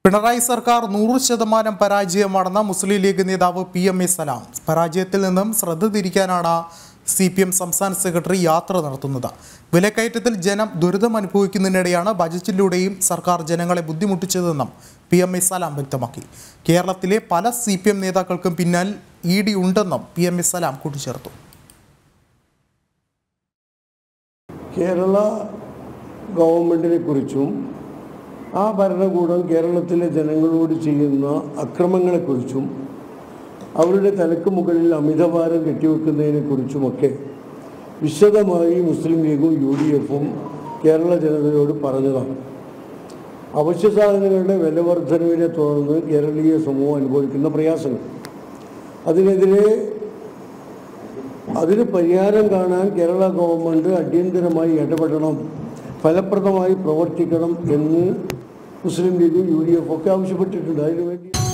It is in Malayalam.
പിണറായി സർക്കാർ നൂറ് ശതമാനം പരാജയമാണെന്ന മുസ്ലിം ലീഗ് നേതാവ് പി എം എ സലാം പരാജയത്തിൽ നിന്നും ശ്രദ്ധ തിരിക്കാനാണ് സി പി എം സംസ്ഥാന സെക്രട്ടറി യാത്ര നടത്തുന്നത് വിലക്കയറ്റത്തിൽ ജനം ദുരിതം അനുഭവിക്കുന്നതിനിടെയാണ് ബജറ്റിലൂടെയും സർക്കാർ ജനങ്ങളെ ബുദ്ധിമുട്ടിച്ചതെന്നും പി എം എ സലാം വ്യക്തമാക്കി കേരളത്തിലെ പല സി പി എം നേതാക്കൾക്കും പിന്നിൽ ഇ ഡി ഉണ്ടെന്നും പി എം എ സലാം കൂട്ടിച്ചേർത്തു കേരള ഗവൺമെൻറ്റിനെ കുറിച്ചും ആ ഭരണകൂടം കേരളത്തിലെ ജനങ്ങളോട് ചെയ്യുന്ന അക്രമങ്ങളെക്കുറിച്ചും അവരുടെ തലക്ക് മുകളിൽ അമിതഭാരം കെട്ടിവെക്കുന്നതിനെക്കുറിച്ചുമൊക്കെ വിശദമായി മുസ്ലിം ലീഗും യു ഡി എഫും കേരള ജനതയോട് പറഞ്ഞതാണ് അവശ്യ സാധനങ്ങളുടെ വില വർധനവിനെ തുടർന്ന് കേരളീയ സമൂഹം അനുഭവിക്കുന്ന പ്രയാസങ്ങൾ അതിനെതിരെ അതിന് പരിഹാരം കാണാൻ കേരള ഗവൺമെൻറ് അടിയന്തരമായി ഇടപെടണം ഫലപ്രദമായി പ്രവർത്തിക്കണം എന്ന് മുസ്ലിം ലീഗും യു ഡി എഫ് ഒക്കെ ആവശ്യപ്പെട്ടിട്ടുണ്ട് അതിനുവേണ്ടി